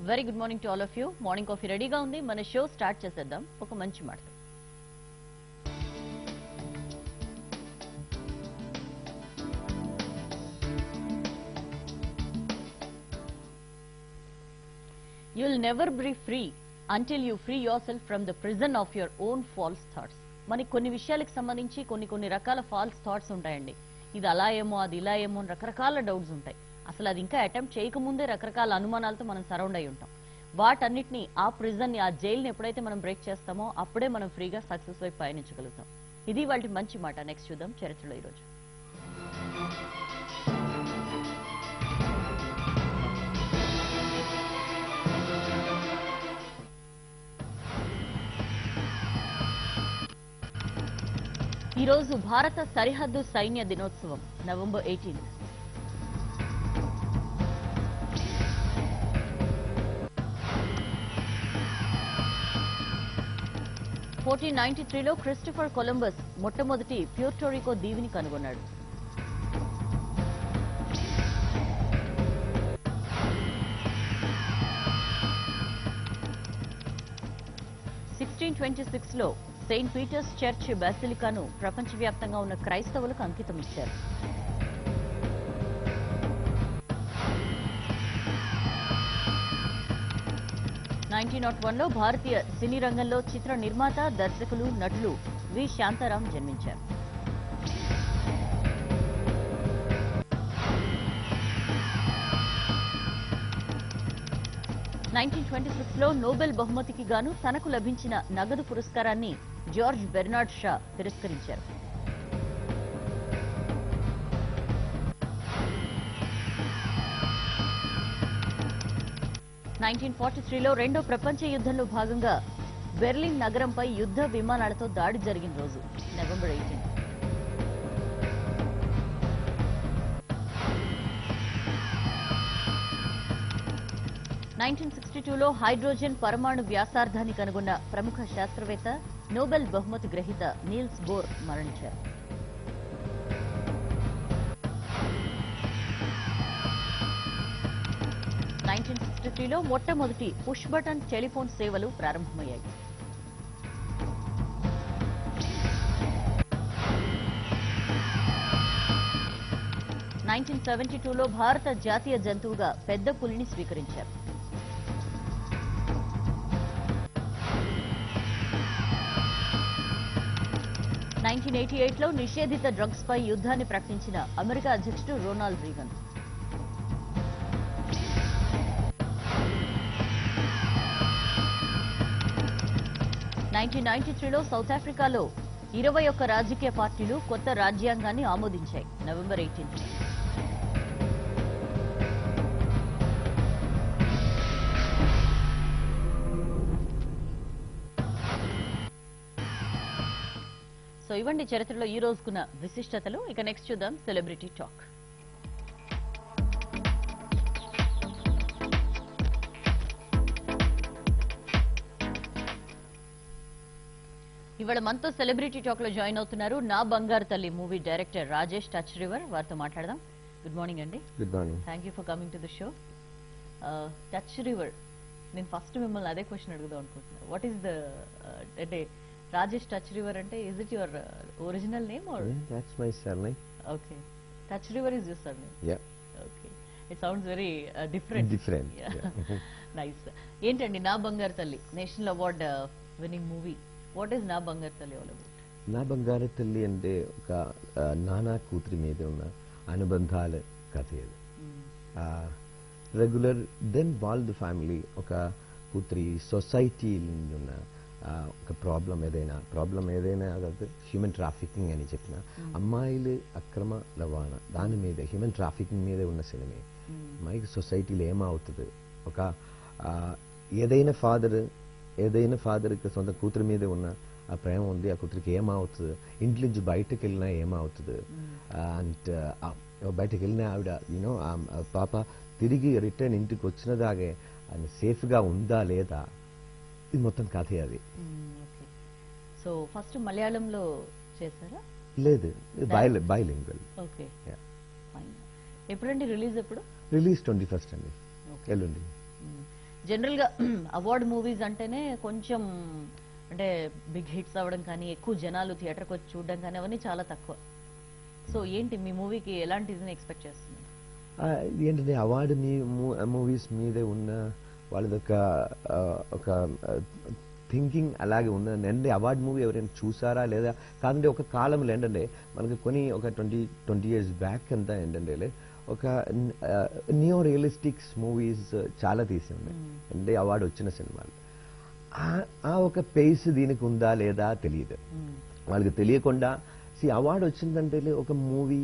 Very good morning to all of you morning coffee రెడీగా ఉంది మన షో స్టార్ట్ చేసేద్దాం ఒక మంచి మాట you will never be free until you free yourself from the prison of your own false thoughts మనకి కొన్ని విషయాలకు సంబంధించి కొన్ని కొన్ని రకాల ఫాల్స్ థాట్స్ ఉంటాయండి ఇది అలా ఏమో అది ఇలా ఏమో అని రకరకాల డౌట్స్ ఉంటాయి అసలు అది ఇంకా అటెంప్ట్ చేయకముందే రకరకాల అనుమానాలతో మనం సరౌండ్ అయి ఉంటాం వాటన్నిటిని ఆ ప్రిజన్ ని ఆ జైల్ని ఎప్పుడైతే మనం బ్రేక్ చేస్తామో అప్పుడే మనం ఫ్రీగా సక్సెస్ వైపు పయనించగలుగుతాం ఇది వాళ్ళ మంచి మాట నెక్స్ట్ చూద్దాం చరిత్రలో ఈరోజు ఈ రోజు భారత సరిహద్దు సైన్య దినోత్సవం నవంబర్ ఎయిటీన్త్ ఫోర్టీన్ నైన్టీ త్రీలో క్రిస్టఫర్ కొలంబస్ మొట్టమొదటి ప్యూర్టోరికో దీవిని కనుగొన్నాడు సిక్స్టీన్ ట్వంటీ సిక్స్ లో సెయింట్ పీటర్స్ చర్చ్ బాసిలికాను ప్రపంచవ్యాప్తంగా ఉన్న క్రైస్తవులకు అంకితం ఇచ్చారు నైన్టీన్ నాట్ వన్ లో భారతీయ సినీ రంగంలో చిత్ర నిర్మాత దర్శకులు నటులు వి శాంతారాం జన్మించారు నైన్టీన్ ట్వంటీ సిక్స్ లో నోబెల్ బహుమతికి గాను తనకు లభించిన నగదు పురస్కారాన్ని జార్జ్ బెర్నార్డ్ షా తిరస్కరించారు నైన్టీన్ ఫార్టీ త్రీలో రెండో ప్రపంచ యుద్ధంలో భాగంగా బెర్లిన్ నగరంపై యుద్ధ విమానాలతో దాడి జరిగిన రోజు నవంబర్ ఎయిటీన్ నైన్టీన్ సిక్స్టీ టూలో హైడ్రోజన్ పరమాణు వ్యాసార్థాన్ని కనుగొన్న ప్రముఖ శాస్త్రవేత్త నోబెల్ బహుమతి గ్రహీత నీల్స్ బోర్ మరణించారు నైన్టీన్ సిక్స్టీ త్రీలో మొట్టమొదటి పుష్ బటన్ టెలిఫోన్ సేవలు ప్రారంభమయ్యాయి నైన్టీన్ సెవెంటీ టూలో భారత జాతీయ జంతువుగా పెద్ద పులిని స్వీకరించారు నైన్టీన్ ఎయిటీ ఎయిట్లో నిషేధిత డ్రగ్స్ పై యుద్ధాన్ని ప్రకటించిన అమెరికా అధ్యక్షుడు రొనాల్డ్ రీగన్ నైన్టీన్ నైన్టీ త్రీలో సౌత్ ఆఫ్రికాలో ఇరవై ఒక్క రాజకీయ పార్టీలు కొత్త రాజ్యాంగాన్ని ఆమోదించాయి నవంబర్ ఎయిటీన్త్ సో ఇవ్వండి చరిత్రలో ఈ రోజుకున్న విశిష్టతలు ఇక నెక్స్ట్ చూద్దాం సెలబ్రిటీ టాక్ ఇవాళ మనతో సెలబ్రిటీ టాక్ లో జాయిన్ అవుతున్నారు Naa Bangaru Talli movie director Rajesh Touchriver వారితో మాట్లాడదాం గుడ్ మార్నింగ్ అండి good morning thank you for coming to the show Touchriver నేను ఫస్ట్ మిమ్మల్ని అదే క్వశ్చన్ అడుగుదాం అనుకుంటున్నాను వాట్ ఈస్ ద అంటే రాజేష్ టచ్ రివర్ అంటే is it your original name or that's my surname okay Touchriver is your surname yeah okay it sounds very different Different, nice ఏంటండి Naa Bangaru Talli national award winning movie what is Naa Bangaru తల్లి all about నా బంగారు తల్లి అంటే ఒక ఆ, నానా కూతురి మీద ఉన్న అనుబంధాల కథ ఇది రెగ్యులర్ దెన్ వాళ్ళ ఫ్యామిలీ ఒక కూతురి సొసైటీ నుండి ఉన్న ఆ, ఒక ప్రాబ్లం ఏదైనా ప్రాబ్లం ఏదైనా హ్యూమన్ ట్రాఫికింగ్ అని చెప్పిన అమ్మాయిలు అక్రమ రవాణా దాని మీద హ్యూమన్ ట్రాఫికింగ్ మీద ఉన్న సినిమా అమ్మాయికి సొసైటీలో ఏమవుతుంది ఒక ఆ, ఏదైనా ఫాదర్ ఏదైనా ఫాదర్కి సొంత కూతురి మీద ఉన్న ఆ ప్రేమ ఉంది ఆ కూతురికి ఏమవుతుంది ఇంటి నుంచి బయటకు వెళ్ళినా ఏమవుతుంది అండ్ బయటకు వెళ్ళినా ఆవిడ యూనో పాప తిరిగి రిటర్న్ ఇంటికి వచ్చిన దాగే ఆయన సేఫ్గా ఉందా లేదా ఇది మొత్తం కథే అది ఓకే సో ఫస్ట్ మలయాళంలో చేశారా లేదు బయల్ బైలింగ్వల్ ఓకే ఫైన్ ఎప్పుడండి రిలీజ్ ఎప్పుడు రిలీజ్ ట్వంటీ ఫస్ట్ అండి Okay. ఎల్లుండి మ్మ్. జనరల్ గా అవార్డ్ మూవీస్ అంటేనే కొంచెం అంటే బిగ్ హిట్స్ అవ్వడం కానీ ఎక్కువ జనాలు థియేటర్కి వచ్చి చూడడం కానీ అవన్నీ చాలా తక్కువ సో ఏంటి మీ మూవీకి ఎలాంటిది ఎక్స్పెక్ట్ చేస్తుంది ఆ, ఇది ఏంటంటే అవార్డు మీ మూవీస్ మీదే ఉన్న వాళ్ళది ఒక ఆ, ఒక థింకింగ్ అలాగే ఉన్నది అంటే అవార్డు మూవీ ఎవరైనా చూసారా లేదా కాదంటే ఒక కాలంలో ఏంటంటే మనకి కొన్ని ఒక ట్వంటీ ట్వంటీ ఇయర్స్ బ్యాక్ అంతా ఏంటంటే ఒక నియో రియలిస్టిక్స్ మూవీస్ చాలా తీసి ఉన్నాయి అంటే అవార్డు వచ్చిన సినిమాలు ఆ- ఆ ఒక పేస్ దీనికి ఉందా లేదా తెలియదు వాళ్ళకి తెలియకుండా సి అవార్డు వచ్చిందంటే ఒక మూవీ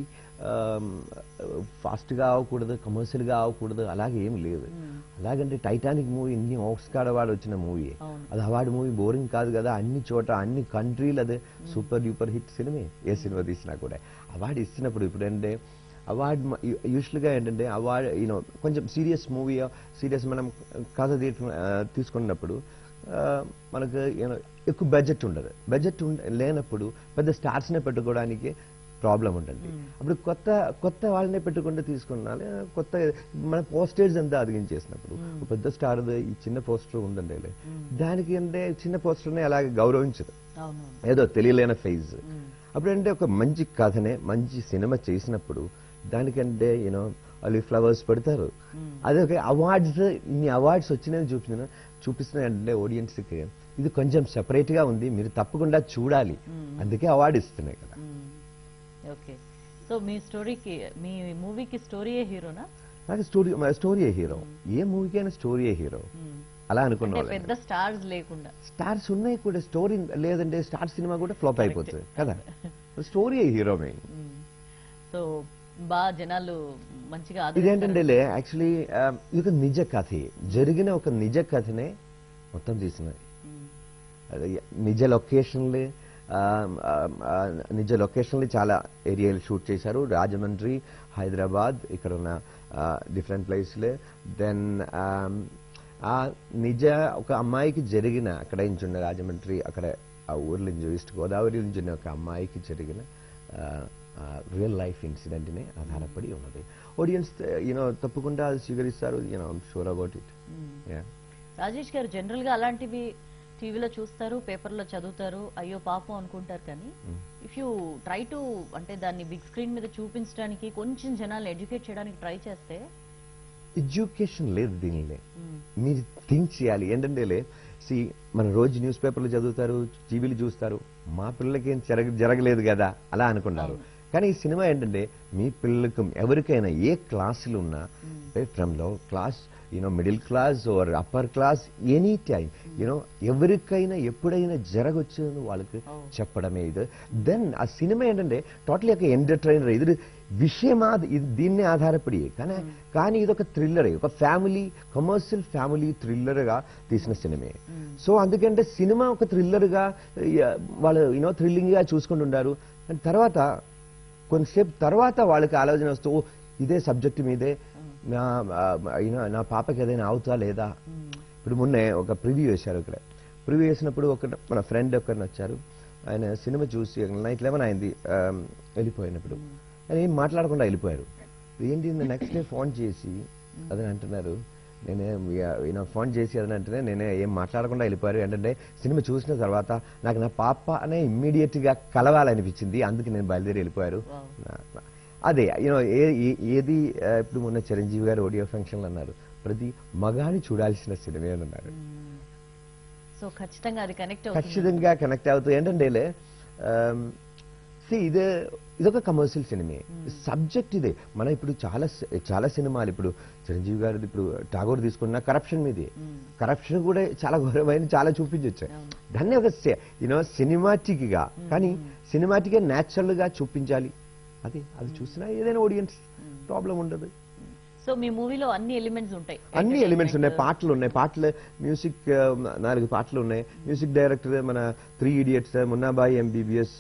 ఫాస్ట్గా అవ్వకూడదు కమర్షియల్గా అవ్వకూడదు అలాగే ఏం లేదు అలాగంటే టైటానిక్ మూవీ ఇన్ని ఆస్కార్ అవార్డు వచ్చిన మూవీ అవును. అది అవార్డు మూవీ బోరింగ్ కాదు కదా అన్ని చోట అన్ని కంట్రీలు అది సూపర్ డూపర్ హిట్ సినిమే ఏ సినిమా తీసినా కూడా అవార్డు ఇచ్చినప్పుడు ఇప్పుడు అంటే అవార్డు యూజువల్గా ఏంటంటే అవార్డు యూనో కొంచెం సీరియస్ మూవీ సీరియస్ మనం కథ తీ- ఆ, తీసుకున్నప్పుడు ఆ, మనకు you know, ఎక్కువ బడ్జెట్ ఉండదు బడ్జెట్ లేనప్పుడు పెద్ద స్టార్స్నే పెట్టుకోవడానికి ప్రాబ్లం ఉంటుంది అప్పుడు కొత్త కొత్త వాళ్ళనే పెట్టుకుంటే తీసుకున్నాను కొత్త మన పోస్టర్స్ అంతా అదిగించేసినప్పుడు ఒక పెద్ద స్టార్ ఈ చిన్న పోస్టర్ ఉందండి దానికి అంటే చిన్న పోస్టర్ని అలాగే గౌరవించదు అవును ఏదో తెలియలేని ఫేజ్ అప్పుడంటే ఒక మంచి కథనే మంచి సినిమా చేసినప్పుడు దానికంటే యూనో వాళ్ళు ఫ్లవర్స్ పెడతారు అదే ఒక అవార్డ్స్ ఇన్ని అవార్డ్స్ వచ్చినాయని చూపిన చూపిస్తున్నాయంటే ఆడియన్స్కి ఇది కొంచెం సెపరేట్ గా ఉంది మీరు తప్పకుండా చూడాలి అందుకే అవార్డు ఇస్తున్నాయి కదా ఓకే సో మీ స్టోరీకి మీ మూవీకి స్టోరీయే హీరోనా నాకు స్టోరీ స్టోరీయే హీరో ఏ మూవీకైనా స్టోరీయే హీరో అలా అనుకున్న అంటే వాళ్ళే. పెద్ద స్టార్స్ లేకుండా స్టార్స్ ఉన్నాయి కూడా స్టోరీ లేదంటే స్టార్ సినిమా కూడా ఫ్లాప్ అయిపోతుంది కదా స్టోరీ హీరో మెయిన్ సో బాగా జనాలు మంచిగా ఇదేంటంటే యాక్చువల్లీ ఇది ఒక నిజ కథే జరిగిన ఒక నిజ కథనే మొత్తం తీసినది అది నిజ లొకేషన్లే ఆ, ఆ, ఆ, నిజ లొకేషన్లు చాలా ఏరియాలు షూట్ చేశారు రాజమండ్రి హైదరాబాద్ ఇక్కడ ఉన్న డిఫరెంట్ ప్లేస్లే దెన్ ఆ నిజ ఒక అమ్మాయికి జరిగిన అక్కడ ఇంచున్న రాజమండ్రి అక్కడ ఆ ఊర్లో నుంచి ఈస్ట్ గోదావరి నుంచి ఉన్న ఒక అమ్మాయికి జరిగిన రియల్ లైఫ్ ఇన్సిడెంట్నే ఆధారపడి ఉన్నది ఆడియన్స్ యూనో తప్పకుండా అది స్వీకరిస్తారు you know sure about it yeah Rajesh గారు జనరల్ గా అలాంటివి టీవీలో చూస్తారు పేపర్లో చదువుతారు అయ్యో పాపం అనుకుంటారు కానీ ఇఫ్ యూ ట్రై టు అంటే దాన్ని బిగ్ స్క్రీన్ మీద చూపించడానికి కొంచెం జనాలు ఎడ్యుకేట్ చేయడానికి ట్రై చేస్తే ఎడ్యుకేషన్ లేదు దీనిలో మీరు థింక్ చేయాలి ఏంటంటే సి మన రోజు న్యూస్ పేపర్లు చదువుతారు టీవీలు చూస్తారు మా పిల్లలకి ఏం జరగ జరగలేదు కదా అలా అనుకుంటారు కానీ ఈ సినిమా ఏంటంటే మీ పిల్లలకు ఎవరికైనా ఏ క్లాసులు ఉన్నా from low class you know middle class or upper class any time you know ఎవరికైనా ఎప్పుడైనా జరగచ్చు అని వాళ్ళకి చెప్పడమే ఇది దెన్ ఆ సినిమా ఏంటంటే టోటల్ ఒక ఎంటర్టైనర్ ఇది విషయం ఆధ- ఇది దీన్నే ఆధారపడి కానీ కానీ ఇది ఒక థ్రిల్లర్ ఒక ఫ్యామిలీ కమర్షియల్ ఫ్యామిలీ థ్రిల్లర్ గా తీసిన సినిమే సో అందుకంటే సినిమా ఒక థ్రిల్లర్ గా యా, వాళ్ళు యూనో థ్రిల్లింగ్ గా చూసుకుంటుంటారు అండ్ తర్వాత కొంతసేపు తర్వాత వాళ్ళకి ఆలోచన వస్తూ "ఓ, ఇదే సబ్జెక్ట్ మీదే నా ఆ, యూనో నా పాపకి ఏదైనా అవుతా లేదా ఇప్పుడు మొన్నే ఒక ప్రివ్యూ వేశారు ఇక్కడ ప్రివ్యూ వేసినప్పుడు ఒక మన ఫ్రెండ్ ఒకరిని వచ్చారు ఆయన సినిమా చూసి నైట్ లెవెన్ అయింది ఆ, వెళ్ళిపోయినప్పుడు ఆయన ఏం మాట్లాడకుండా వెళ్ళిపోయారు ఏంటి నెక్స్ట్ డే ఫోన్ చేసి అదని అంటున్నారు నేనే ఈయన ఫోన్ చేసి అదని అంటేనే నేనే ఏం మాట్లాడకుండా వెళ్ళిపోయారు ఏంటంటే సినిమా చూసిన తర్వాత నాకు నా పాప అనే ఇమ్మీడియట్ గా కలవాలనిపించింది అందుకు నేను బయలుదేరి వెళ్ళిపోయారు నా- నా- అదే యూనో ఏది ఆ, ఇప్పుడు మొన్న చిరంజీవి గారు ఆడియో ఫంక్షన్ అన్నారు ప్రతి మగాని చూడాల్సిన సినిమా అని అన్నారు సో ఖచ్చితంగా అది కనెక్ట్ అవుతుంది ఖచ్చితంగా కనెక్ట్ అవుతుంది ఏంటంటే see, ఇది ఇదొక కమర్షియల్ సినిమే సబ్జెక్ట్ ఇదే మనం ఇప్పుడు చాలా సి- చాలా సినిమాలు ఇప్పుడు చిరంజీవి గారిది ఇప్పుడు ఠాగూర్ తీసుకున్న కరప్షన్ మీదే కరప్షన్ కూడా చాలా ఘోరమైన చాలా చూపించవచ్చు దాన్ని ఒక యూనో సినిమాటిక్ గా కానీ సినిమాటిక్ గా న్యాచురల్ గా చూపించాలి అది అది చూసినా ఏదైనా ఆడియన్స్ ప్రాబ్లం ఉండదు సో మీ మూవీలో అన్ని ఎలిమెంట్స్ ఉంటాయి అన్ని ఎలిమెంట్స్ ఉన్నాయి పాటలు ఉన్నాయి పాటలు మ్యూజిక్ ఆ, నాలుగు పాటలు ఉన్నాయి మ్యూజిక్ డైరెక్టర్ మన త్రీ ఇడియట్స్ మున్నాబాయి ఎంబీబీఎస్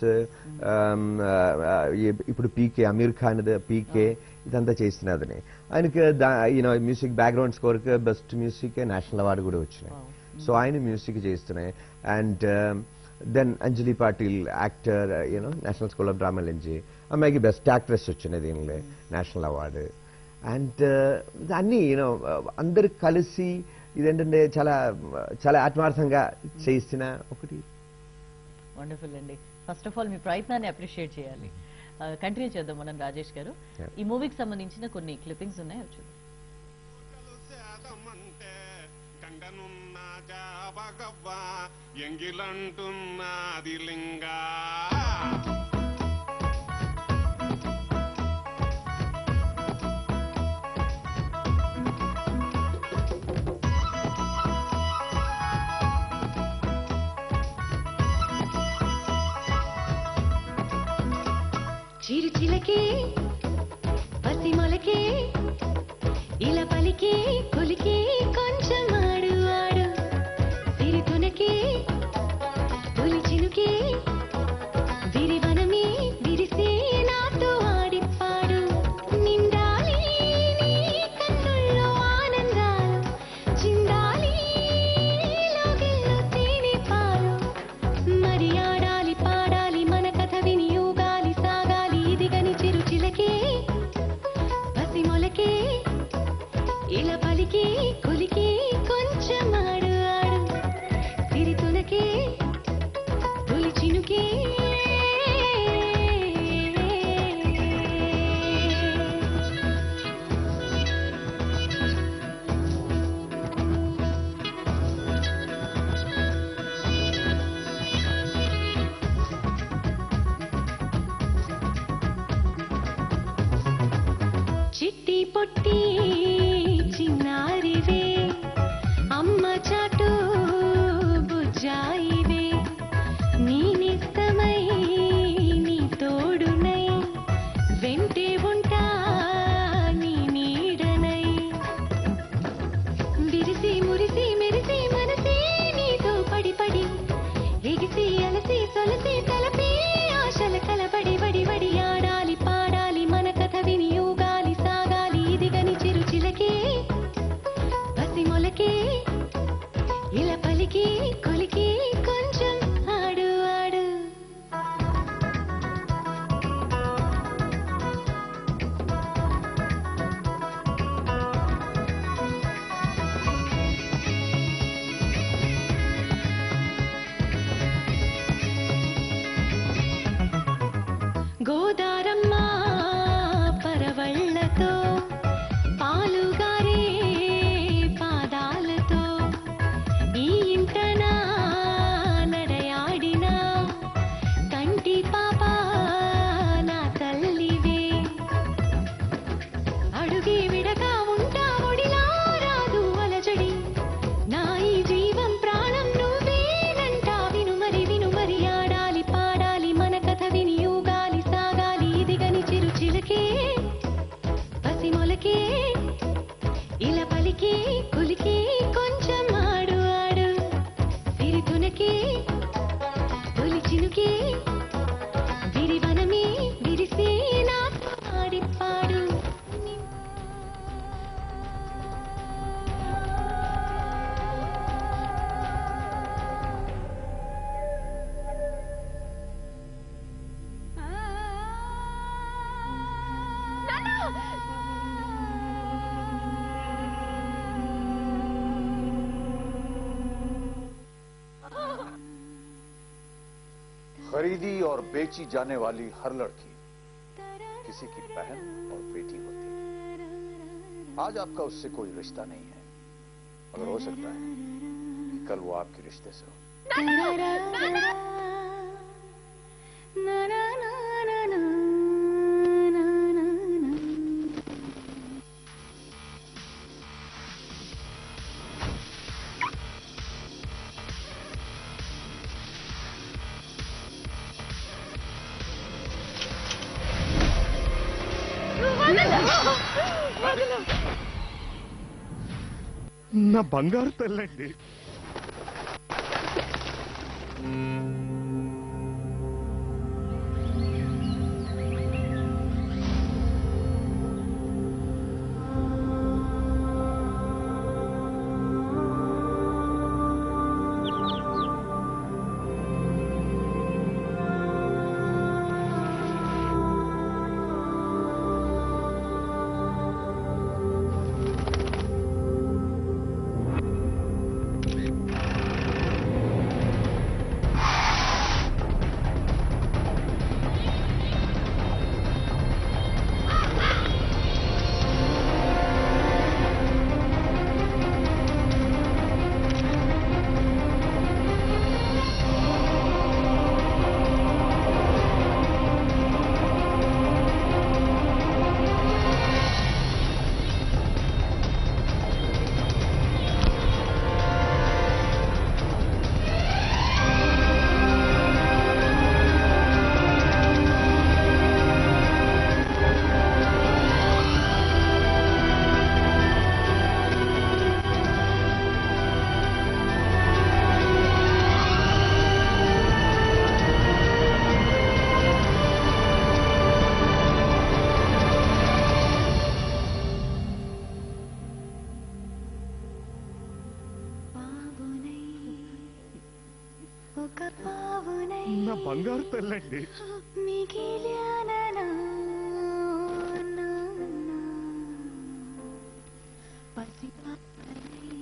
ఇప్పుడు పీకే అమీర్ ఖాన్ పీకే ఇదంతా చేసినదని ఆయనకి యూనో మ్యూజిక్ బ్యాక్గ్రౌండ్ స్కోర్ కి బెస్ట్ మ్యూజిక్ నేషనల్ అవార్డు కూడా వచ్చినాయి సో ఆయన మ్యూజిక్ చేస్తున్నాయి and then Anjali Patil actor you know national school of drama నుంచి అమ్మాయికి బెస్ట్ యాక్ట్రెస్ వచ్చినది దీనిలో నేషనల్ అవార్డు అండ్ అన్ని యూనో అందరు కలిసి ఇదేంటంటే చాలా చాలా ఆత్మార్థంగా చేయిస్తున్న ఒకటి వండర్ఫుల్ అండి ఫస్ట్ ఆఫ్ ఆల్ మీ ప్రయత్నాన్ని అప్రిషియేట్ చేయాలి కంటిన్యూ చేద్దాం మనం రాజేష్ గారు Yeah. ఈ మూవీకి సంబంధించిన కొన్ని క్లిప్పింగ్స్ ఉన్నాయి అవి చూద్దాం సేదమంటే గంగనున్న జాబగవ్వ ఎంగిలంటున్నది లింగా చిరు చిలకే పసి మొలకే ఇలా పలికే కొలికే కొంచెం ఆడు ఆడు సిరి తునకే తొలి చినుకే విరివనమే విరిసే నాతో ఆడిపాడు నిండాలి నీ కన్నుల్లో ఆనందాలు చిందాలి లోగిల్లో తేనె పాలు మరి ఆడాలి పాడాలి మన కథ విని ఊగాలి సాగాలి ఇదిగని చిరు చిలకే పసి మొలకే ఇలా పలికి కొలికి కొంచెం ఆడు ఆడు సిరి తునకే తొలి చినుకే చిట్టి పొట్టి చిన్నారివే అమ్మ చాటు బుజ్జాయివే నీ నిస్తమై నీ తోడునై వెంటే ఉంటా నీ నీడనై విరిసి మురిసి మెరిసి మనసే నీతో పడి పడి ఎగిసి అలసి సొలసి తలపి ఆశల కలబడి వడి వడి ఆడాలి పాడాలి మన కథ విని ఊగాలి సాగాలి ఇదిగని చిరు చిలకే పసి మొలకే ఇలా పలికి కొలికి కొంచెం ఆడు ఆడు గోదారమ్మ పరవళ్ళతో పాలుగారే పాదాలతో ఈ ఇంటన నడయాడిన కంటి పాప నా తల్లివే అడుగి విడగా ఉంటా ఒడిలా రాదు అలజడి నా ఈ జీవం ప్రాణం నువ్వేనంటా విను మరి విను మరి ఆడాలి పాడాలి మన కథ విని ఊగాలి సాగాలి ఇదిగని చిరు చిలకే పసి మొలకే ఇలా పలికి కులికి కొంచెం ఆడు ఆడు సిరి తునకే తొలి చినుకే విరివనమే విరిసే నాతో ఆడిపాడు खरीदी और बेची जाने वाली हर लड़की किसी की बहन और बेटी होती है आज आपका उससे कोई रिश्ता नहीं है मगर हो सकता है कि कल वो आपके रिश्ते से हो నా బంగారు తెల్లండి బంగారు తల్లండి మిగిలాననా పసిపాపలై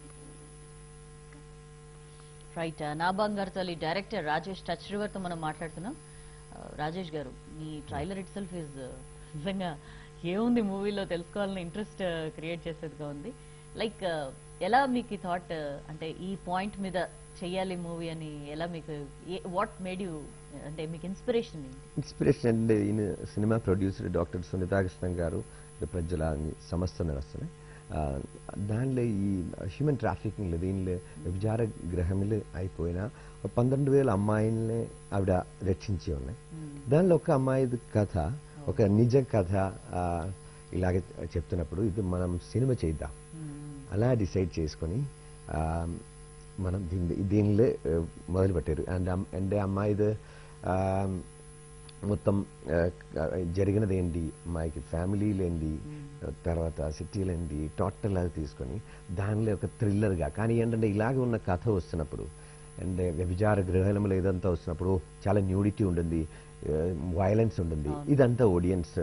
రైట్ నా బంగారు తల్లి డైరెక్టర్ రాజేష్ టచ్ రివర్ తో మనం మాట్లాడుతున్నాం ఆ, రాజేష్ గారు మీ ట్రైలర్ ఇట్ సెల్ఫ్ ఇస్ నిజంగా ఏముంది మూవీలో తెలుసుకోవాలని ఇంట్రెస్ట్ క్రియేట్ చేసేదిగా ఉంది లైక్ ఎలా మీకు ఈ థాట్ అంటే ఈ పాయింట్ మీద చెయ్యాలి మూవీ అని ఎలా మీకు వాట్ మేడ్ యూ అంటే మీకు ఇన్స్పిరేషన్ ఏంటి ఇన్స్పిరేషన్ అంటే ఈయన సినిమా ప్రొడ్యూసర్ డాక్టర్ సునీతాకృష్ణ గారు ఇది ప్రజల సంస్థ నడుస్తున్నాయి ఆ, దానిలో ఈ హ్యూమన్ ట్రాఫికింగ్ దీనిలో విచార గ్రహములు అయిపోయిన ఒక పన్నెండు వేల అమ్మాయిల్ని ఆవిడ రక్షించి ఉన్నాయి దానిలో ఒక అమ్మాయి కథ ఒక నిజ కథ ఆ, ఇలాగే చెప్తున్నప్పుడు ఇది మనం సినిమా చేద్దాం అలా డిసైడ్ చేసుకొని ఆ, మనం దీని దీనిలో ఆ, మొదలుపెట్టారు అండ్ అంటే అమ్మాయిది ఆ, మొత్తం ఆ, జరిగినది ఏంటి అమ్మాయికి ఫ్యామిలీలు ఏంటి తర్వాత సిటీలు ఏంటి టోటల్ అది తీసుకొని దానిలో ఒక థ్రిల్లర్గా కానీ ఏంటంటే ఇలాగే ఉన్న కథ వస్తున్నప్పుడు అండ్ వ్యభిచార గృహాలలో ఇదంతా వస్తున్నప్పుడు చాలా న్యూడిటీ ఉంటుంది వైలెన్స్ ఉంటుంది ఇదంతా ఆడియన్స్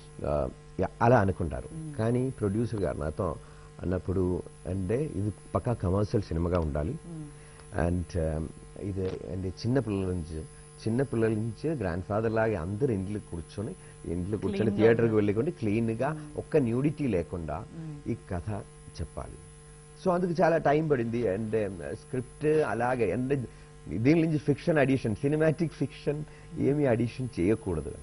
అలా అనుకుంటారు కానీ ప్రొడ్యూసర్ గారు నాతో అన్నప్పుడు అంటే ఇది పక్కా కమర్షియల్ సినిమాగా ఉండాలి అండ్ ఇది అంటే చిన్న పిల్లల నుంచి చిన్న పిల్లల నుంచి గ్రాండ్ ఫాదర్ లాగా అందరు ఇంట్లో కూర్చొని ఇంట్లో కూర్చొని థియేటర్కి వెళ్ళకుండా క్లీన్ గా ఒక్క న్యూడిటీ లేకుండా ఈ కథ చెప్పాలి సో అందుకు చాలా టైం పడింది అండ్ స్క్రిప్ట్ అలాగే అండ్ దీని నుంచి ఫిక్షన్ అడిషన్ సినిమాటిక్ ఫిక్షన్ ఏమి అడిషన్ చేయకూడదు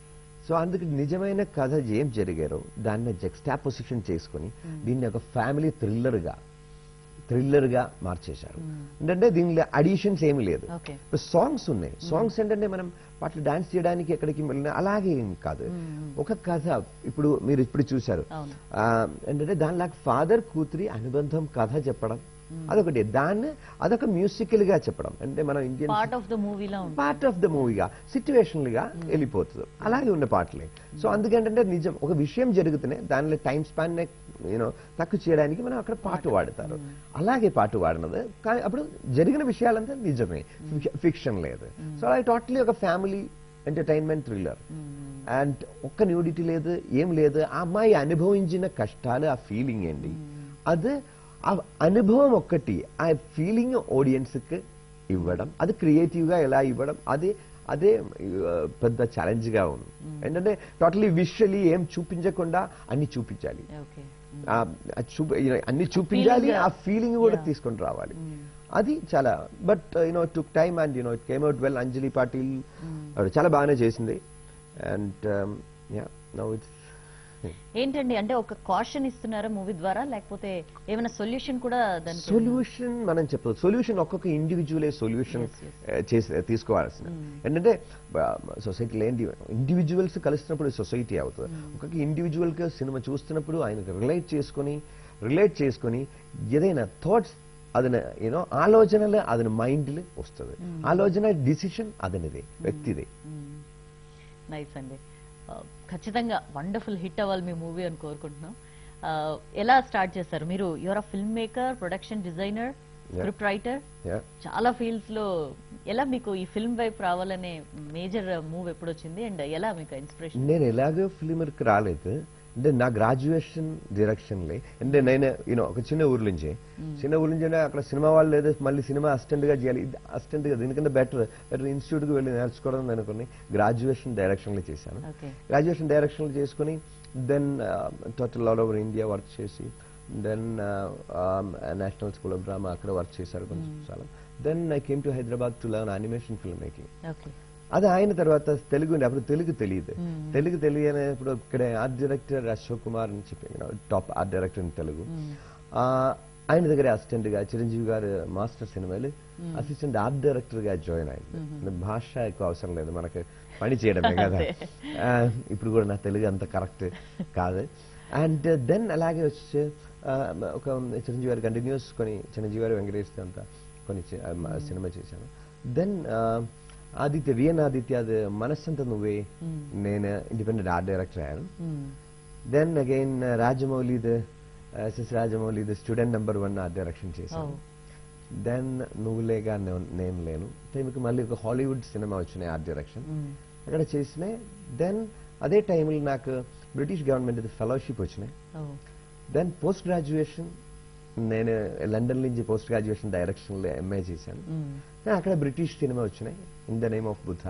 సో అందుకు నిజమైన కథ ఏం జరిగారో దాన్ని జెక్స్టాపోజిషన్ చేసుకొని దీన్ని ఒక ఫ్యామిలీ థ్రిల్లర్గా థ్రిల్లర్గా మార్చేశారు ఏంటంటే దీనిలో అడిషన్స్ ఏమీ లేదు Okay. ఇప్పుడు సాంగ్స్ ఉన్నాయి సాంగ్స్ ఏంటంటే మనం పాటలు డాన్స్ చేయడానికి ఎక్కడికి వెళ్ళినా అలాగే ఏం కాదు ఒక కథ ఇప్పుడు మీరు ఇప్పుడు చూశారు అవును. ఆ, ఏంటంటే దానిలాగా ఫాదర్ కూతురి అనుబంధం కథ చెప్పడం అదొకటి దాన్ని అదొక మ్యూజికల్ గా చెప్పడం అంటే మనం ఇండియన్ పార్ట్ ఆఫ్ ద మూవీలో ఉంటుంది పార్ట్ ఆఫ్ ద మూవీగా సిచ్యువేషనల్ గా వెళ్ళిపోతుంది అలాగే ఉన్న పాటలే సో అందుకంటే నిజం ఒక విషయం జరుగుతూనే దానిలో టైం స్పాన్ యూనో తక్కువ చేయడానికి మనం అక్కడ పాట వాడతారు అలాగే పాట వాడినది కానీ అప్పుడు జరిగిన విషయాలంతా నిజమే ఫిక్షన్ లేదు సో అలా టోటలీ ఒక ఫ్యామిలీ ఎంటర్టైన్మెంట్ థ్రిల్లర్ అండ్ ఒక్క న్యూడిటీ లేదు ఏం లేదు ఆ అమ్మాయి అనుభవించిన కష్టాలు ఆ ఫీలింగ్ ఏంటి అది ఆ అనుభవం ఒక్కటి ఆ ఫీలింగ్ ఆడియన్స్ కి ఇవ్వడం అది క్రియేటివ్ గా ఎలా ఇవ్వడం అది అదే ఆ, పెద్ద ఛాలెంజ్ గా ఉంది ఏంటంటే టోటలీ విజువల్లీ ఏం చూపించకుండా అన్ని చూపించాలి ఓకే ఆ, అది చూప you know, అన్ని చూపించాలి feeling, ఆ ఫీలింగ్ కూడా yeah. తీసుకొని రావాలి అది చాలా but you know took time and you know it came out well Anjali Patil ఆవిడ చాలా బాగానే చేసింది అండ్ యా నౌ ఇట్స్ ఏంటండి అంటే ఒక కాషన్ ఇస్తున్నారా మూవీ ద్వారా లేకపోతే ఏమైనా సొల్యూషన్ కూడా దానికి సొల్యూషన్ మనం చెప్పదు సొల్యూషన్ ఒక్కొక్క ఇండివిజువలే సొల్యూషన్ Yes, చేసి తీసుకోవాల్సిన ఏంటంటే సొసైటీలో ఏంటి ఇండివిజువల్స్ కలిసినప్పుడు సొసైటీ అవుతుంది ఒక్కొక్క ఇండివిజువల్ గా సినిమా చూస్తున్నప్పుడు ఆయనకు రిలేట్ చేసుకొని రిలేట్ చేసుకొని ఏదైనా థాట్స్ అదన యూనో ఆలోచనలు అదన మైండ్లో వస్తుంది ఆలోచన డిసిషన్ అదనిది వ్యక్తిది నైస్ అండి ఆ, ఖచ్చితంగా వండర్ఫుల్ హిట్ అవ్వాలి మీ మూవీ అని కోరుకుంటున్నాం ఆ, ఎలా స్టార్ట్ చేస్తారు మీరు your film maker production designer script writer Yeah. చాలా ఫీల్డ్స్ లో ఎలా మీకు ఈ ఫిల్మ్ వైపు రావాలనే మేజర్ మూవ్ ఎప్పుడు వచ్చింది అండ్ ఎలా మీకు ఇన్స్పిరేషన్ నేను ఎలాగో ఫిలింకి రాలేదు అంటే నా గ్రాడ్యుయేషన్ డైరెక్షన్లే అంటే నేను యూనో ఒక చిన్న ఊరు నుంచి చిన్న ఊరు నుంచి అంటే అక్కడ సినిమా వాళ్ళు లేదు మళ్ళీ సినిమా అసిస్టెంట్ గా చేయాలి అసిస్టెంట్ గా దీనికంటే బెటర్ బెటర్ ఇన్స్టిట్యూట్ కి వెళ్ళి నేర్చుకోవడం అనుకుని గ్రాడ్యుయేషన్ డైరెక్షన్లో చేశాను ఓకే గ్రాడ్యుయేషన్ డైరెక్షన్లు చేసుకుని then total all over India work చేసి then national school of drama అక్కడ వర్క్ చేశారు కొంచెం చాలా then I came to Hyderabad to learn animation film making okay అది ఆయన తర్వాత తెలుగు అప్పుడు తెలుగు తెలియదు తెలుగు తెలియనప్పుడు ఇక్కడ ఆర్ట్ డైరెక్టర్ అశోక్ కుమార్ అని చెప్పి top art director in Telugu ఆ, ఆయన దగ్గర అసిస్టెంట్ గా చిరంజీవి గారు మాస్టర్ సినిమాలు అసిస్టెంట్ ఆర్ట్ డైరెక్టర్ గా జాయిన్ అయింది భాష ఎక్కువ అవసరం లేదు మనకి పని చేయడమే కదా ఆ, ఇప్పుడు కూడా నా తెలుగు అంత కరెక్ట్ కాదు అండ్ దెన్ అలాగే వచ్చి ఆ, ఒక చిరంజీవి గారు కంటిన్యూస్ కొన్ని చిరంజీవి గారు వెంకటేష్ అంతా కొన్ని చి- ఆ, మ- సినిమా చేశాను దెన్ ఆదిత్య విఎన్ ఆదిత్య అది మనస్సంత నువ్వే నేను ఇండిపెండెంట్ ఆర్ట్ డైరెక్టర్ అయ్యాను దెన్ అగైన్ రాజమౌళిది ఎస్ఎస్ రాజమౌళిది student number one art direction చేశాను దెన్ నువ్వులేగా నే- నేను లేను టైంకి మళ్ళీ ఒక హాలీవుడ్ సినిమా వచ్చినాయి ఆర్ట్ డైరెక్షన్ అక్కడ చేసినాయి దెన్ అదే టైంలో నాకు బ్రిటిష్ గవర్నమెంట్ ఫెలోషిప్ వచ్చినాయి ఓ దెన్ పోస్ట్ గ్రాడ్యుయేషన్ నేను లండన్ నుంచి పోస్ట్ గ్రాడ్యుయేషన్ డైరెక్షన్లో ఎంఏ చేశాను then అక్కడ బ్రిటిష్ సినిమా వచ్చినాయి in the name of Buddha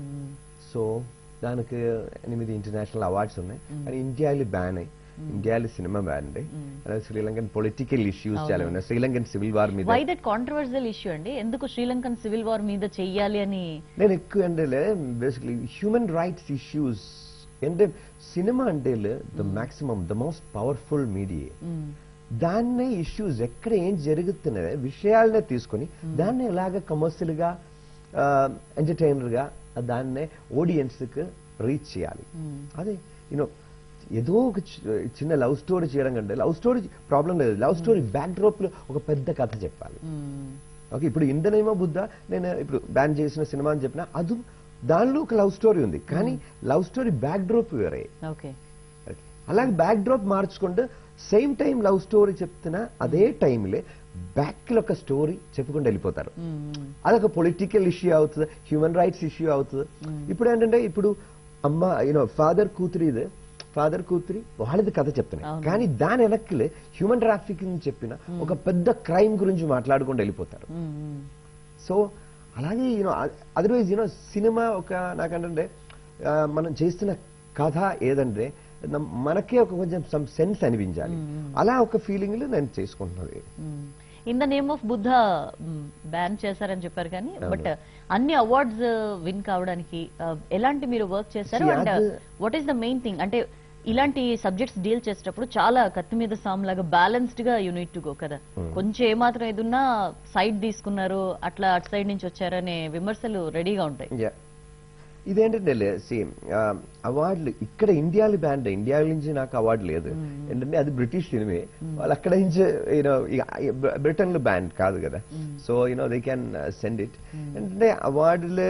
so దానికి ఎనిమిది ఇంటర్నేషనల్ అవార్డ్స్ ఉన్నాయి కానీ ఇండియాలో బ్యాన్ అయ్యి ఇండియాలో సినిమా బ్యాన్ అయ్యి అలాగే శ్రీలంకన్ పొలిటికల్ ఇష్యూస్ చాలా ఉన్నాయి శ్రీలంకన్ సివిల్ వార్ మీద వై దట్ కాంట్రవర్షియల్ ఇష్యూ అండి ఎందుకు శ్రీలంకన్ సివిల్ వార్ మీద చెయ్యాలి అని నేను ఎక్కువ అంటే బేసిక్లీ హ్యూమన్ రైట్స్ ఇష్యూస్ అంటే సినిమా అంటే the maximum the most powerful media దాన్నే ఇష్యూస్ ఎక్కడ ఏం జరుగుతున్నది విషయాలనే తీసుకొని దాన్ని ఎలాగ కమర్షియల్ గా ఎంటర్టైనర్ గా దాన్నే ఆడియన్స్ కి రీచ్ చేయాలి అదే యూనో ఏదో ఒక చి- చిన్న లవ్ స్టోరీ చేయడం కంటే లవ్ స్టోరీ ప్రాబ్లం లేదు లవ్ స్టోరీ బ్యాక్ డ్రాప్ లో ఒక పెద్ద కథ చెప్పాలి ఓకే ఇప్పుడు ఇందనేమో బుద్ధ నేను ఇప్పుడు బ్యాన్ చేసిన సినిమా అని చెప్పిన అది దానిలో ఒక లవ్ స్టోరీ ఉంది కానీ లవ్ స్టోరీ బ్యాక్ డ్రాప్ వేరే ఓకే Okay. అలాగే బ్యాక్ డ్రాప్ మార్చుకుంటూ సేమ్ టైం లవ్ స్టోరీ చెప్తున్నా అదే టైంలో బ్యాక్ లో ఒక స్టోరీ చెప్పుకుంటూ వెళ్ళిపోతారు అదొక పొలిటికల్ ఇష్యూ అవుతుంది హ్యూమన్ రైట్స్ ఇష్యూ అవుతుంది ఇప్పుడు ఏంటంటే ఇప్పుడు అమ్మ యూనో ఫాదర్ కూతురిది ఫాదర్ కూతురి వాళ్ళది కథ చెప్తున్నాయి అవును. కానీ దాని వెనక్కి హ్యూమన్ ట్రాఫికింగ్ చెప్పిన ఒక పెద్ద క్రైమ్ గురించి మాట్లాడుకుంటూ వెళ్ళిపోతారు సో అలాగే యూనో అదర్వైజ్ యూనో సినిమా ఒక నాకంటే ఆ, మనం చేస్తున్న కథ ఏదంటే నమ్- మనకే ఒక కొంచెం సమ్ సెన్స్ అనిపించాలి అలా ఒక ఫీలింగ్ లో నేను చేసుకుంటున్నది in the name of Buddha ban చేశారని చెప్పారు కానీ బట్ అన్ని అవార్డ్స్ విన్ కావడానికి uh, ఎలాంటి మీరు వర్క్ చేశారు See, అండ్ అది- what is the main thing అంటే ఇలాంటి సబ్జెక్ట్స్ డీల్ చేసేటప్పుడు చాలా కత్తి మీద సామ్ లాగా బ్యాలెన్స్డ్ గా యూనిట్ టు గో కదా కొంచెం ఏమాత్రం ఏదున్నా సైడ్ తీసుకున్నారు అట్లా అటు సైడ్ నుంచి వచ్చారనే విమర్శలు రెడీగా ఉంటాయి యా ఇదేంటంటే సేమ్ అవార్డులు ఇక్కడ ఇండియాలో బ్యాండ్ ఇండియా నుంచి నాకు అవార్డు లేదు ఏంటంటే అది బ్రిటిష్ సినిమే వాళ్ళు అక్కడ నుంచి యూనో బ్రిటన్ లో బ్యాండ్ కాదు కదా so you know they can send it ఏంటంటే అవార్డులు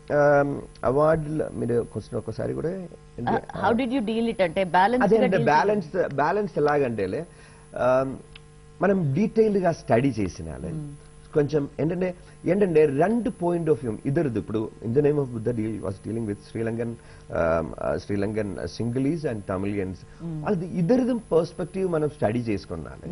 అవార్డులు మీరు క్వశ్చన్ ఒక్కసారి కూడా ఏంటి? How did you deal it అంటే అదే అంటే బ్యాలెన్స్ బ్యాలెన్స్ బ్యాలెన్స్ ఎలాగంటే ఆమ్, మనం డీటెయిల్డ్ గా స్టడీ చేసినాలే కొంచెం ఏంటంటే ఏంటంటే రెండు పాయింట్ ఆఫ్ వ్యూ ఇద్దరుది ఇప్పుడు in the name of Buddha deal was dealing with Sri Lankan Sri Lankan Sinhalese and Tamilians వాళ్ళది ఇద్దరిది పర్స్పెక్టివ్ మనం స్టడీ చేసుకున్నాలి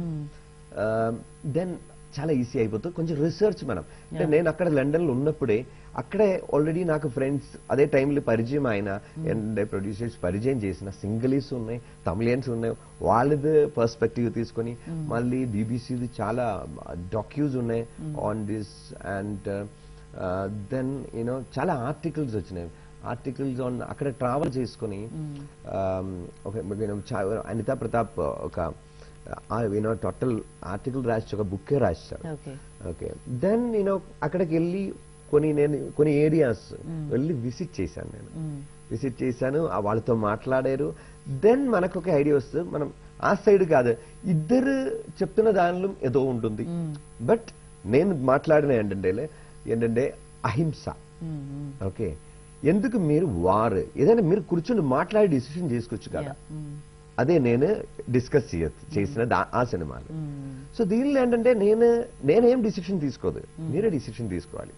దెన్ చాలా ఈజీ అయిపోతుంది కొంచెం రీసెర్చ్ మనం అంటే నేను అక్కడ లండన్ లో ఉన్నప్పుడే అక్కడే ఆల్రెడీ నాకు ఫ్రెండ్స్ అదే టైంలో పరిచయం అయిన అండ్ ప్రొడ్యూసర్స్ పరిచయం చేసిన సింగిలీస్ ఉన్నాయి తమిళియన్స్ ఉన్నాయి వాళ్ళది పర్స్పెక్టివ్ తీసుకొని మళ్ళీ బీబీసీది చాలా డాక్యూస్ ఉన్నాయి on this and then you know చాలా ఆర్టికల్స్ వచ్చినాయి ఆర్టికల్స్ ఆన్ అక్కడ ట్రావెల్ చేసుకొని um, ఒక you know, చా- అనితా ప్రతాప్ ఒక యూనో టోటల్ ఆర్టికల్ రాసి ఒక బుక్కే రాశారు ఓకే ఓకే దెన్ నేను అక్కడికి వెళ్ళి కొన్ని నేను కొన్ని ఏరియాస్ వెళ్ళి విజిట్ చేశాను నేను విజిట్ చేశాను ఆ వాళ్ళతో మాట్లాడారు దెన్ మనకు ఒక ఐడియా వస్తుంది మనం ఆ సైడ్ కాదు ఇద్దరు చెప్తున్న దానిలో ఏదో ఉంటుంది బట్ నేను మాట్లాడిన ఏంటంటే ఏంటంటే అహింస ఓకే ఎందుకు మీరు వార్ ఏదైనా మీరు కూర్చొని మాట్లాడి డిసిషన్ చేసుకోవచ్చు కదా అదే నేను డిస్కస్ చేసిన దా- ఆ సినిమాలో సో దీనిలో ఏంటంటే నేను నేనేం డిసిషన్ తీసుకోదు మీరే డిసిషన్ తీసుకోవాలి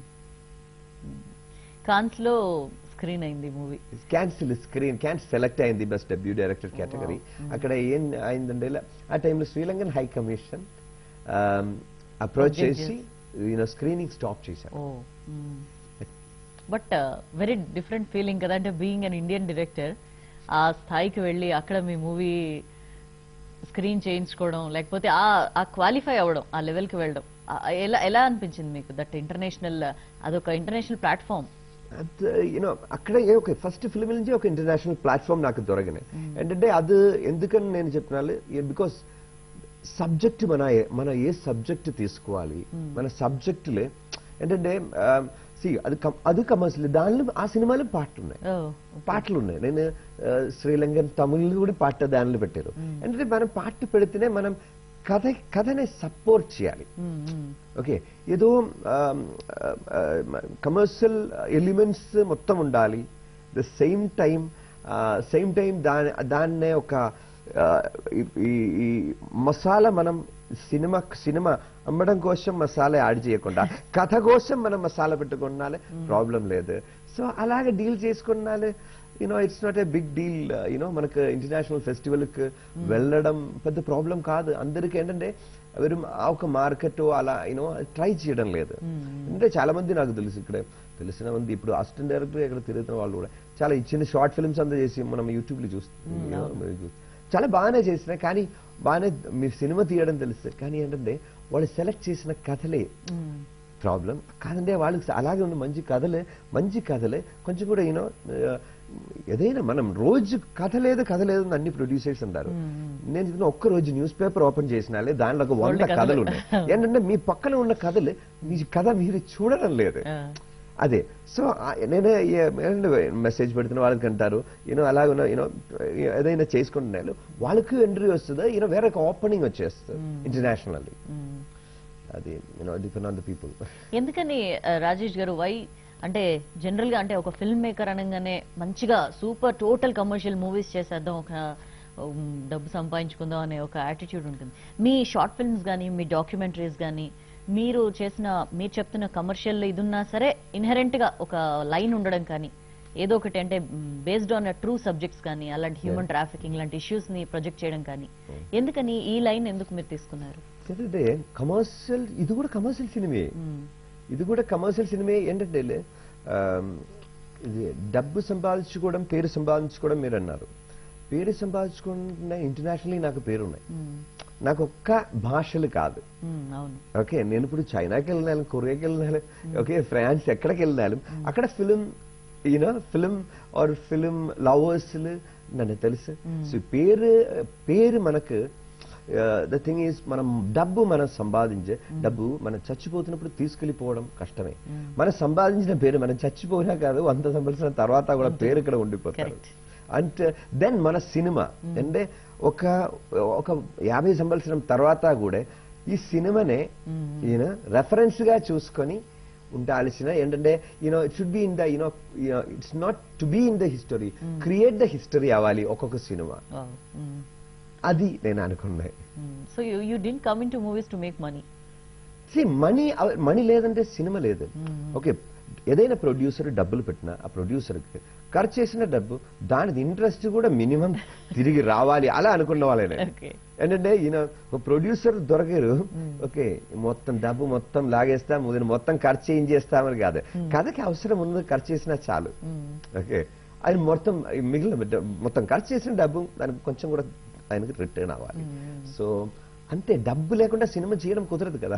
కాన్స్ లో స్క్రీన్ అయింది movie cancel screen Cannes select అయింది బెస్ట్ డెబ్యూ డైరెక్టర్ కేటగిరీ అక్కడ ఏం అయిందంటే ఇలా, ఆ టైంలో Sri Lankan high commission approach Object చేసి యూనో స్క్రీనింగ్ స్టాప్ చేశారు ఓ బట్ వెరీ డిఫరెంట్ ఫీలింగ్ కదా అంటే బీయింగ్ అన్ ఇండియన్ డైరెక్టర్ ఆ స్థాయికి వెళ్ళి అక్కడ మీ మూవీ స్క్రీన్ చేయించుకోవడం లేకపోతే ఆ ఆ క్వాలిఫై అవ్వడం ఆ లెవెల్కి వెళ్ళడం ఆ- ఎలా ఎలా అనిపించింది మీకు దట్ ఇంటర్నేషనల్ అదొక ఇంటర్నేషనల్ ప్లాట్ఫామ్ యూనో అక్కడ ఓకే ఫస్ట్ ఫిల్మ్ నుంచి ఒక ఇంటర్నేషనల్ ప్లాట్ఫామ్ నాకు దొరకనే ఏంటంటే అది ఎందుకని నేను చెప్తున్నాను బికాస్ సబ్జెక్ట్ మన మన ఏ సబ్జెక్ట్ తీసుకోవాలి మన సబ్జెక్టులే ఏంటంటే సి అది కం- అది కమర్షియల్ దానిలో ఆ సినిమాలో పాటలు ఉన్నాయి పాటలు ఉన్నాయి నేను ఆ, శ్రీలంకన్ తమిళ్ కూడా పాట దానిలో పెట్టారు అంటే మనం పాట పెడితేనే మనం కథ కథనే సపోర్ట్ చేయాలి ఓకే ఏదో కమర్షియల్ ఎలిమెంట్స్ మొత్తం ఉండాలి the same time same time దాని దాన్నే ఒక ఆ, ఈ- ఈ ఈ మసాలా మనం సినిమా సినిమా అమ్మడం కోసం మసాలా యాడ్ చేయకుండా కథ కోసం మనం మసాలా పెట్టుకున్నాలే ప్రాబ్లం లేదు సో అలాగే డీల్ చేసుకున్నాలే you know it's not a big deal you know మనకు ఇంటర్నేషనల్ ఫెస్టివల్ కి వెళ్ళడం పెద్ద ప్రాబ్లం కాదు అందరికి ఏంటంటే ఎవరు ఆ ఒక మార్కెట్ అలా యూనో ట్రై చేయడం లేదు అంటే చాలా మంది నాకు తెలుసు ఇక్కడ తెలిసిన మంది ఇప్పుడు అసిస్టెంట్ డైరెక్టర్ ఇక్కడ తిరుగుతున్న వాళ్ళు కూడా చాలా ఈ చిన్న షార్ట్ ఫిల్మ్స్ అంతా చేసి మనం యూట్యూబ్ లో చూస్తాం చాలా బాగానే చేసిన కానీ బాగానే మీరు సినిమా తీయడం తెలుస్తుంది కానీ ఏంటంటే వాళ్ళు సెలెక్ట్ చేసిన కథలే ప్రాబ్లం కాదంటే వాళ్ళకి అలాగే ఉంది మంచి కథలే మంచి కథలే కొంచెం కూడా యూనో ఏదైనా మనం రోజు కథ లేదు కథ లేదు అని అన్ని ప్రొడ్యూసర్స్ అంటారు నేను చెప్పిన ఒక్క రోజు న్యూస్ పేపర్ ఓపెన్ చేసినాలే దాంట్లో ఒక వంద కథలు. కథలు ఉన్నాయి ఏంటంటే మీ పక్కన ఉన్న కథలు మీ కథ మీరు చూడడం లేదు ఆ. అదే సో నేనే మెసేజ్ పెడుతున్న వాళ్ళకి అంటారు యూనో అలాగ యూనో ఏదైనా చేసుకుంటున్నారు వాళ్ళకి ఎంట్రీ వస్తుంది యూనో వేరే ఒక ఓపెనింగ్ వచ్చేస్తుంది ఇంటర్నేషనల్లీ అది you know depend on the people ఎందుకని ఆ, రాజేష్ గారు వై అంటే జనరల్ గా అంటే ఒక ఫిల్మ్ మేకర్ అనగానే మంచిగా సూపర్ టోటల్ కమర్షియల్ మూవీస్ చేసేద్దాం ఒక ఉమ్, డబ్బు సంపాదించుకుందాం అనే ఒక యాటిట్యూడ్ ఉంటుంది మీ షార్ట్ ఫిల్మ్స్ కానీ మీ డాక్యుమెంటరీస్ కానీ మీరు చేసిన మీరు చెప్తున్న కమర్షియల్ ఇది ఉన్నా సరే ఇన్హెరెంట్ గా ఒక లైన్ ఉండడం కానీ ఏదో ఒకటి అంటే బేస్డ్ ఆన్ ట్రూ సబ్జెక్ట్స్ కానీ అలాంటి హ్యూమన్ ట్రాఫికింగ్ లాంటి ఇష్యూస్ ని ప్రొజెక్ట్ చేయడం కానీ ఎందుకని ఈ లైన్ ఎందుకు మీరు తీసుకున్నారు ఏంటంటే కమర్షియల్ ఇది కూడా కమర్షియల్ సినిమే ఇది కూడా కమర్షియల్ సినిమే ఏంటంటే ఆమ్, ఇది డబ్బు సంపాదించుకోవడం పేరు సంపాదించుకోవడం మీరు అన్నారు పేరు సంపాదించుకున్న ఇంటర్నేషనల్లీ నాకు పేరు ఉన్నాయి నాకు ఒక్క భాషలు కాదు ఉమ్, అవును ఓకే నేను ఇప్పుడు చైనాకి వెళ్ళినాను కొరియాకి వెళ్ళినాను ఓకే ఫ్రాన్స్ ఎక్కడికి వెళ్ళినాను అక్కడ film you know film or film lovers నన్ను తెలుసు సో పేరు పేరు మనకు ద థింగ్ ఈస్ మనం డబ్బు మనం సంపాదించే డబ్బు మనం చచ్చిపోతున్నప్పుడు తీసుకెళ్లిపోవడం కష్టమే మనం సంపాదించిన పేరు మనం చచ్చిపోయినా కాదు వంద సంవత్సరం తర్వాత కూడా పేరు ఇక్కడ ఉండిపోతారు Correct. అంటే దెన్ మన సినిమా అంటే ఒక ఒక యాభై సంవత్సరం తర్వాత కూడా ఈ సినిమానే ఈయన రెఫరెన్స్ గా చూసుకొని ఉండాల్సిన ఏంటంటే you know it should be in the you know it's not to be in the history create the history అవ్వాలి ఒక్కొక్క సినిమా Wow. Mm. అది నేను అనుకున్నాయి Mm. So you you didn't come into movies to make money. See money money లేదంటే సినిమా లేదు okay ఏదైనా ప్రొడ్యూసర్ డబ్బులు పెట్టినా ఆ ప్రొడ్యూసర్కి ఖర్చు చేసిన డబ్బు దాని ఇంట్రెస్ట్ కూడా మినిమం తిరిగి రావాలి అలా అనుకున్న వాళ్ళనే Okay. ఏంటంటే ఈయన ఒక ప్రొడ్యూసర్ దొరకరు ఓకే మొత్తం డబ్బు మొత్తం లాగేస్తాం ఇది మొత్తం ఖర్చు ఏం చేస్తామని కాదు కథకి అవసరం ఉంది ఖర్చు చేసినా చాలు ఓకే ఆయన మొత్తం మిగిలిన డ- మొత్తం ఖర్చు చేసిన డబ్బు దానికి కొంచెం కూడా ఆయనకి రిటర్న్ అవ్వాలి సో అంతే డబ్బు లేకుండా సినిమా చేయడం కుదరదు కదా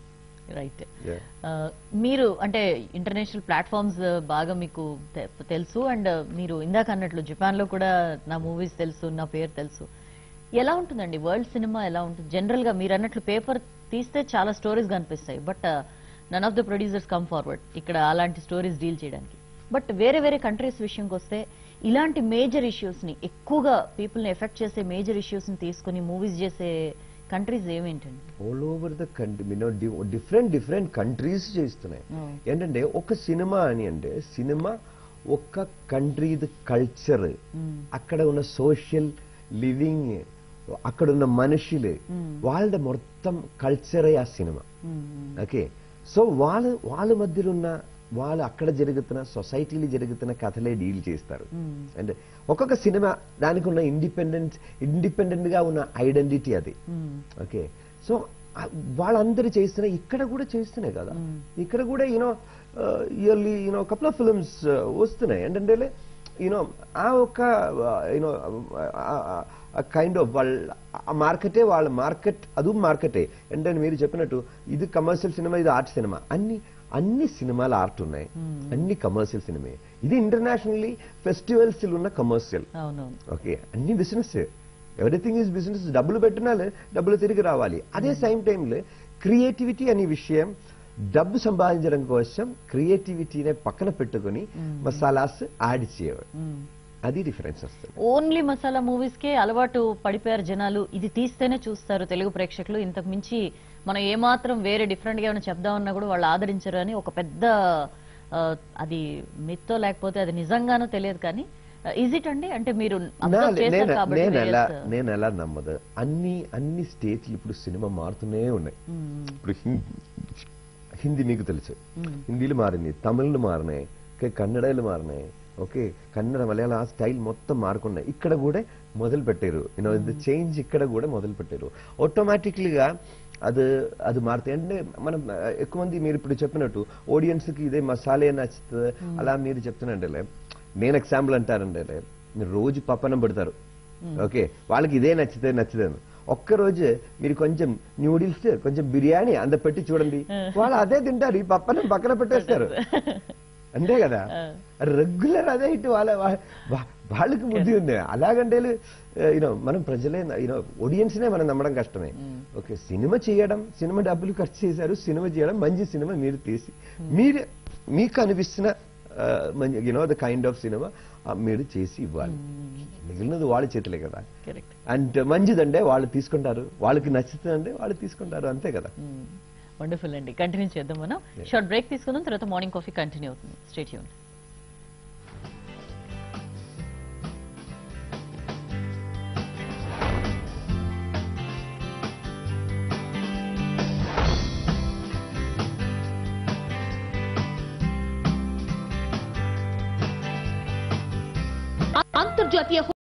రైట్ Yeah. మీరు అంటే ఇంటర్నేషనల్ ప్లాట్ఫామ్స్ బాగా మీకు తె- తెలుసు అండ్ మీరు ఇందాక అన్నట్లు జపాన్ లో కూడా నా మూవీస్ తెలుసు నా పేరు తెలుసు ఎలా ఉంటుందండి వరల్డ్ సినిమా ఎలా ఉంటుంది జనరల్ గా మీరు అన్నట్లు పేపర్ తీస్తే చాలా స్టోరీస్ కనిపిస్తాయి but none of the producers come forward ఇక్కడ అలాంటి స్టోరీస్ డీల్ చేయడానికి బట్ వేరే వేరే కంట్రీస్ విషయంకి వస్తే ఇలాంటి మేజర్ ఇష్యూస్ ని ఎక్కువగా పీపుల్ ని ఎఫెక్ట్ చేసే మేజర్ ఇష్యూస్ ని తీసుకుని మూవీస్ చేసే కంట్రీస్ ఏమేంటండి all over the country mean different different countries చేస్తున్నాయి Oh. ఏంటంటే ఒక సినిమా అని అంటే సినిమా ఒక కంట్రీది కల్చర్ అక్కడ ఉన్న సోషల్ లివింగ్ అక్కడ ఉన్న మనుషులు వాళ్ళ మొత్తం కల్చరే ఆ సినిమా ఓకే సో వాళ్ళ వాళ్ళ మధ్యలో ఉన్న వాళ్ళు అక్కడ జరుగుతున్న సొసైటీలో జరుగుతున్న కథలే డీల్ చేస్తారు అంటే ఒక్కొక్క సినిమా దానికి ఉన్న ఇండిపెండెన్స్ ఇండిపెండెంట్ గా ఉన్న ఐడెంటిటీ అది ఓకే సో వాళ్ళందరూ చేస్తున్న ఇక్కడ కూడా చేస్తున్నాయి కదా ఇక్కడ కూడా you know yearly you know couple of films వస్తున్నాయి ఏంటంటే యూనో ఆ ఒక యూనో కైండ్ ఆఫ్ వాళ్ళ ఆ మార్కెటే వాళ్ళ మార్కెట్ అది మార్కెటే ఏంటంటే మీరు చెప్పినట్టు ఇది కమర్షియల్ సినిమా ఇది ఆర్ట్ సినిమా అన్ని అన్ని సినిమాలు ఆర్ట్ ఉన్నాయి అన్ని కమర్షియల్ సినిమా ఇది ఇంటర్నేషనల్లీ ఫెస్టివల్స్ ఉన్న కమర్షియల్ అవునవును ఓకే అన్ని బిజినెస్ ఎవ్రీథింగ్ ఈజ్ బిజినెస్ డబ్బులు పెట్టినాలే డబ్బులు తిరిగి రావాలి అదే సేమ్ టైంలో క్రియేటివిటీ అనే విషయం డబ్బు సంపాదించడం కోసం క్రియేటివిటీనే పక్కన పెట్టుకుని మసాలాస్ యాడ్ చేయడం అది డిఫరెన్స్ వస్తుంది ఓన్లీ మసాలా మూవీస్ కే అలవాటు పడిపోయారు జనాలు ఇది తీస్తేనే చూస్తారు తెలుగు ప్రేక్షకులు ఇంతకు మించి మనం ఏమాత్రం వేరే డిఫరెంట్ గా ఏమైనా చెప్దామన్నా కూడా వాళ్ళు ఆదరించరు అని ఒక పెద్ద ఆ, అది మిత్తో లేకపోతే అది నిజంగానో తెలియదు కానీ ఈజ్ ఇట్ అండి అంటే మీరు నా- observe చేశారు నేను కాబట్టి నేను ఎలా various, నేను ఎలా నమ్మదు అన్ని అన్ని స్టేట్లు ఇప్పుడు సినిమా మారుతూనే ఉన్నాయి ఇప్పుడు హిం- హిందీ మీకు తెలుసు హిందీలు మారింది తమిళ్లు మారినాయి ఓకే కన్నడలు మారినాయి ఓకే కన్నడ మలయాళం ఆ స్టైల్ మొత్తం మారుకున్నాయి ఇక్కడ కూడా మొదలు పెట్టారు యూనో ది చేంజ్ ఇక్కడ కూడా మొదలు పెట్టారు ఆటోమేటిక్లీగా అది అది మారుతాయి అంటే మనం ఆ, ఎక్కువ మంది మీరు ఇప్పుడు చెప్పినట్టు audience కి ఇదే మసాలే నచ్చుతుంది అలా మీరు చెప్తున్నట్టే నేను ఎగ్జాంపుల్ అంటారంటే మీరు రోజు పప్పనం పెడతారు ఓకే వాళ్ళకి ఇదే నచ్చితే నచ్చదని ఒక్క రోజు మీరు కొంచెం న్యూడిల్స్ కొంచెం బిర్యానీ అంద పెట్టి చూడండి వాళ్ళు అదే తింటారు ఈ పప్పనం పక్కన పెట్టేస్తారు అంతే కదా రెగ్యులర్ అదే ఇటు వాళ్ళ వా- వా- వాళ్ళకి బుద్ధి ఉంది అలాగంటే యూనో మనం ప్రజలే యూనో ఆడియన్స్ నే మనం నమ్మడం కష్టమే ఓకే సినిమా చేయడం సినిమా డబ్బులు ఖర్చు చేశారు సినిమా చేయడం మంచి సినిమా మీరు తీసి మీరు మీకు అనిపిస్తున్న you know the kind of cinema మీరు చేసి ఇవ్వాలి మిగిలినది వాళ్ళ చేతులే కదా కరెక్ట్ అండ్ మంచిదంటే వాళ్ళు తీసుకుంటారు వాళ్ళకి నచ్చుతుందంటే వాళ్ళు తీసుకుంటారు అంతే కదా వండర్ఫుల్ అండి కంటిన్యూ చేద్దాం మనం షార్ట్ బ్రేక్ తీసుకుందాం తర్వాత మార్నింగ్ కాఫీ కంటిన్యూ అవుతుంది స్టేట్ యూన్ అంతర్జాతీయ